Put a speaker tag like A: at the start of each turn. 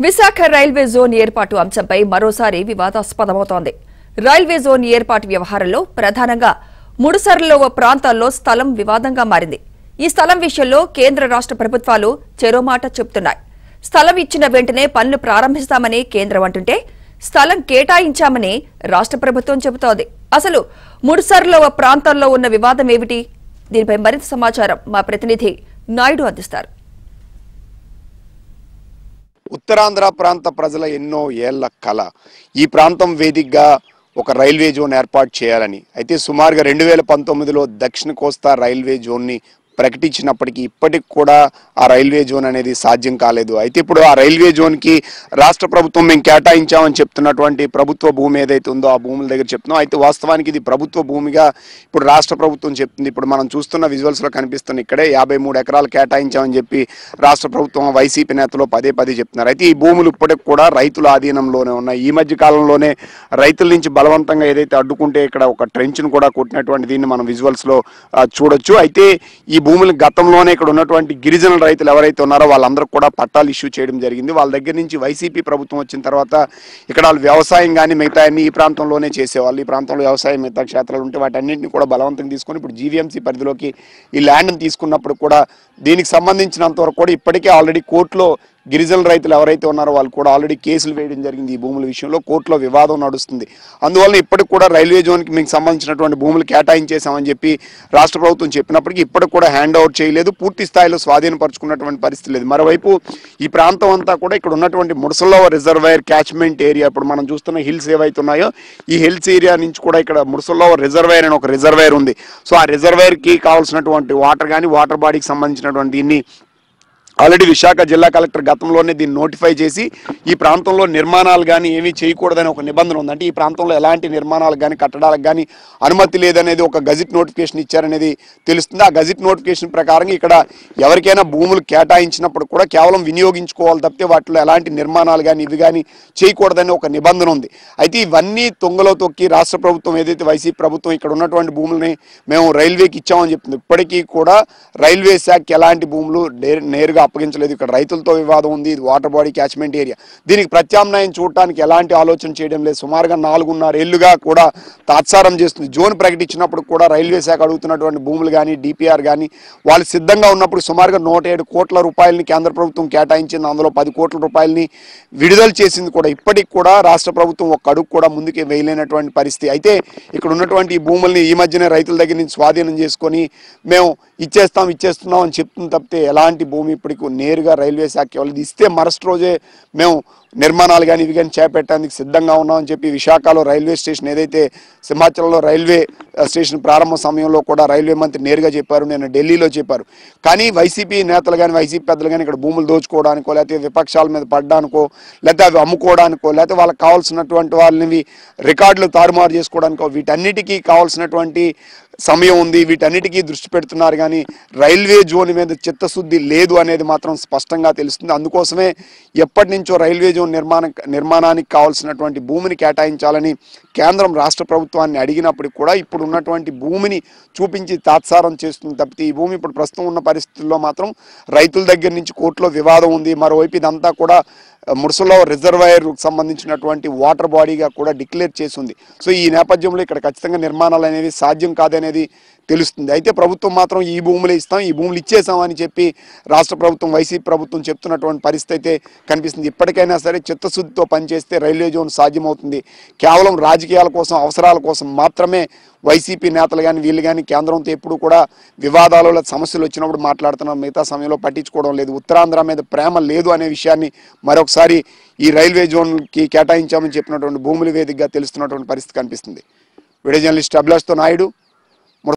A: Visakha railway zone ఏర్పాటు అంశంపై మరోసారి వివాదాస్పదమవుతోంది రైల్వే జోన్ ఏర్పాటు వ్యవహారంలో ప్రధానంగా ముడుసర్లో ఓ ప్రాంతాల్లో స్థలం వివాదంగా మారింది ఈ స్థలం విషయంలో కేంద్ర రాష్ట్ర ప్రభుత్వాలు చెరో మాట చెబుతున్నాయి స్థలం ఇచ్చిన వెంటనే పనులు ప్రారంభిస్తామని కేంద్రం అంటుంటే స్థలం కేటాయించామని రాష్ట్ర ప్రభుత్వం చెబుతోంది అసలు ముడుసర్లో ఓ ప్రాంతంలో ఉన్న వివాదం ఏమిటి దీనిపై మరింత సమాచారం మా ప్రతినిధి నాయుడు అందిస్తారు
B: ఉత్తరాంధ్ర ప్రాంత ప్రజల ఎన్నో ఏళ్ల కళ ఈ ప్రాంతం వేదికగా ఒక రైల్వే జోన్ ఏర్పాటు చేయాలని అయితే సుమారుగా రెండు వేల పంతొమ్మిదిలో దక్షిణ కోస్తా రైల్వే జోన్ని ప్రకటించినప్పటికీ ఇప్పటికి కూడా ఆ రైల్వే జోన్ అనేది సాధ్యం కాలేదు అయితే ఇప్పుడు ఆ రైల్వే జోన్కి రాష్ట్ర ప్రభుత్వం మేము కేటాయించామని చెప్తున్నటువంటి ప్రభుత్వ భూమి ఏదైతే ఉందో ఆ భూముల దగ్గర చెప్తున్నాం అయితే వాస్తవానికి ఇది ప్రభుత్వ భూమిగా ఇప్పుడు రాష్ట్ర ప్రభుత్వం చెప్తుంది ఇప్పుడు మనం చూస్తున్న విజువల్స్లో కనిపిస్తున్న ఇక్కడే యాభై మూడు ఎకరాలు కేటాయించామని చెప్పి రాష్ట్ర ప్రభుత్వం వైసీపీ నేతలు పదే పదే చెప్తున్నారు అయితే ఈ భూములు ఇప్పటికి కూడా రైతుల ఆధీనంలోనే ఉన్నాయి ఈ మధ్య కాలంలోనే రైతుల నుంచి బలవంతంగా ఏదైతే అడ్డుకుంటే ఇక్కడ ఒక ట్రెంచ్ను కూడా కొట్టినటువంటి దీన్ని మనం విజువల్స్లో చూడొచ్చు అయితే ఈ భూములు గతంలోనే ఇక్కడ ఉన్నటువంటి గిరిజన రైతులు ఎవరైతే ఉన్నారో వాళ్ళందరికీ కూడా పట్టాలు ఇష్యూ చేయడం జరిగింది వాళ్ళ దగ్గర నుంచి వైసీపీ ప్రభుత్వం వచ్చిన తర్వాత ఇక్కడ వాళ్ళు వ్యవసాయం కానీ మిగతా అన్ని ఈ ప్రాంతంలోనే చేసేవాళ్ళు ఈ ప్రాంతంలో వ్యవసాయం మిగతా క్షేత్రాలు ఉంటే వాటన్నింటిని కూడా బలవంతంగా తీసుకొని ఇప్పుడు జీవీఎంసీ పరిధిలోకి ఈ ల్యాండ్ని తీసుకున్నప్పుడు కూడా దీనికి సంబంధించినంత వరకు కూడా ఇప్పటికే ఆల్రెడీ కోర్టులో గిరిజన రైతులు ఎవరైతే ఉన్నారో వాళ్ళు కూడా ఆల్రెడీ కేసులు వేయడం జరిగింది ఈ భూముల విషయంలో కోర్టులో వివాదం నడుస్తుంది అందువల్ల ఇప్పటికి కూడా రైల్వే జోన్కి మీకు సంబంధించినటువంటి భూములు కేటాయించేశామని చెప్పి రాష్ట్ర ప్రభుత్వం చెప్పినప్పటికీ ఇప్పటికి కూడా హ్యాండ్ ఓవర్ చేయలేదు పూర్తి స్థాయిలో స్వాధీనపరుచుకున్నటువంటి పరిస్థితి లేదు మరోవైపు ఈ ప్రాంతం అంతా కూడా ఇక్కడ ఉన్నటువంటి ముడసలో రిజర్వాయర్ క్యాచ్మెంట్ ఏరియా ఇప్పుడు మనం చూస్తున్న హిల్స్ ఏవైతే ఉన్నాయో ఈ హిల్స్ ఏరియా నుంచి కూడా ఇక్కడ ముడసలో రిజర్వాయర్ అని ఒక రిజర్వాయర్ ఉంది సో ఆ రిజర్వాయర్కి కావాల్సినటువంటి వాటర్ కానీ వాటర్ బాడీకి సంబంధించినటువంటి దీన్ని ఆల్రెడీ విశాఖ జిల్లా కలెక్టర్ గతంలోనే దీన్ని నోటిఫై చేసి ఈ ప్రాంతంలో నిర్మాణాలు కానీ ఏమీ చేయకూడదని ఒక నిబంధన ఉంది అంటే ఈ ప్రాంతంలో ఎలాంటి నిర్మాణాలు కానీ కట్టడాలకు కానీ అనుమతి లేదనేది ఒక గజిట్ నోటిఫికేషన్ ఇచ్చారనేది తెలుస్తుంది ఆ గజిట్ నోటిఫికేషన్ ప్రకారం ఇక్కడ ఎవరికైనా భూములు కేటాయించినప్పుడు కూడా కేవలం వినియోగించుకోవాలి తప్పితే వాటిలో ఎలాంటి నిర్మాణాలు కానీ ఇవి కానీ చేయకూడదని ఒక నిబంధన ఉంది అయితే ఇవన్నీ తొంగలో తొక్కి రాష్ట్ర ప్రభుత్వం ఏదైతే వైసీపీ ప్రభుత్వం ఇక్కడ ఉన్నటువంటి భూములని మేము రైల్వేకి ఇచ్చామని చెప్తుంది ఇప్పటికీ కూడా రైల్వే శాఖకి ఎలాంటి భూములు నే- నేరుగా అప్పగించలేదు ఇక్కడ రైతులతో వివాదం ఉంది ఇది వాటర్ బాడీ క్యాచ్మెంట్ ఏరియా దీనికి ప్రత్యామ్నాయం చూడటానికి ఎలాంటి ఆలోచన చేయడం లేదు సుమారుగా నాలుగున్నర ఏళ్లుగా కూడా తాత్సారం చేస్తుంది జోన్ ప్రకటించినప్పుడు కూడా రైల్వే శాఖ అడుగుతున్నటువంటి భూములు కానీ డిపిఆర్ కానీ వాళ్ళు సిద్ధంగా ఉన్నప్పుడు సుమారుగా నూట ఏడు కోట్ల రూపాయలని కేంద్ర ప్రభుత్వం కేటాయించింది అందులో పది కోట్ల రూపాయలని విడుదల చేసింది కూడా ఇప్పటికి కూడా రాష్ట్ర ప్రభుత్వం ఒక్క అడుగు కూడా ముందుకే వేయలేనటువంటి పరిస్థితి అయితే ఇక్కడ ఉన్నటువంటి ఈ భూముల్ని ఈ మధ్యనే రైతుల దగ్గర నుంచి స్వాధీనం చేసుకొని మేము ఇచ్చేస్తాం ఇచ్చేస్తున్నాం అని చెప్తుంది తప్పితే ఎలాంటి భూమి ఇప్పటికి నేరుగా రైల్వే శాఖ వాళ్ళది ఇస్తే మరుసటి రోజే మేము నిర్మాణాలు కానీ ఇవి కానీ చేపట్టడానికి సిద్ధంగా ఉన్నామని చెప్పి విశాఖలో రైల్వే స్టేషన్ ఏదైతే సింహాచలంలో రైల్వే ఆ, స్టేషన్ ప్రారంభ సమయంలో కూడా రైల్వే మంత్రి నేరుగా చెప్పారు నేను ఢిల్లీలో చెప్పారు కానీ వైసీపీ నేతలు కానీ వైసీపీ పెద్దలు కానీ ఇక్కడ భూములు దోచుకోవడానికో లేకపోతే విపక్షాల మీద పడ్డానికో లేకపోతే అవి అమ్ముకోవడానికో లేకపోతే వాళ్ళకి కావాల్సినటువంటి వాళ్ళని రికార్డులు తారుమారు చేసుకోవడానికో వీటన్నిటికీ కావాల్సినటువంటి సమయం ఉంది వీటన్నిటికీ దృష్టి పెడుతున్నారు కానీ రైల్వే జోన్ మీద చిత్తశుద్ధి లేదు అనేది మాత్రం స్పష్టంగా తెలుస్తుంది అందుకోసమే ఎప్పటి నుంచో రైల్వే జోన్ నిర్మాణ నిర్మాణానికి కావాల్సినటువంటి భూమిని కేటాయించాలని కేంద్రం రాష్ట్ర ప్రభుత్వాన్ని అడిగినప్పటికి కూడా ఇప్పుడు ఉన్నటువంటి భూమిని చూపించి తాత్సారం చేస్తుంది తప్పితే ఈ భూమి ఇప్పుడు ప్రస్తుతం ఉన్న పరిస్థితుల్లో మాత్రం రైతుల దగ్గర నుంచి కోర్టులో వివాదం ఉంది మరోవైపు ఇదంతా కూడా ముడుసులో రిజర్వాయర్ సంబంధించినటువంటి వాటర్ బాడీగా కూడా డిక్లేర్ చేసి ఉంది సో ఈ నేపథ్యంలో ఇక్కడ ఖచ్చితంగా నిర్మాణాలు అనేవి సాధ్యం కాదనేది తెలుస్తుంది అయితే ప్రభుత్వం మాత్రం ఈ భూములు ఇస్తాం ఈ భూములు ఇచ్చేసామని చెప్పి రాష్ట్ర ప్రభుత్వం వైసీపీ ప్రభుత్వం చెప్తున్నటువంటి పరిస్థితి అయితే కనిపిస్తుంది ఇప్పటికైనా సరే చిత్తశుద్ధితో పనిచేస్తే రైల్వే జోన్ సాధ్యమవుతుంది కేవలం రాజకీయాల కోసం అవసరాల కోసం మాత్రమే వైసీపీ నేతలు కానీ వీళ్ళు కానీ కేంద్రంతో ఎప్పుడు కూడా వివాదాలు లేదా సమస్యలు వచ్చినప్పుడు మాట్లాడుతున్నారు మిగతా సమయంలో పట్టించుకోవడం లేదు ఉత్తరాంధ్ర మీద ప్రేమ లేదు అనే విషయాన్ని మరొకసారి ఈ రైల్వే జోన్కి కేటాయించామని చెప్పినటువంటి భూముల వేదికగా తెలుస్తున్నటువంటి పరిస్థితి కనిపిస్తుంది వీడియో జర్నలిస్ట్ అభిలాష్తో నాయుడు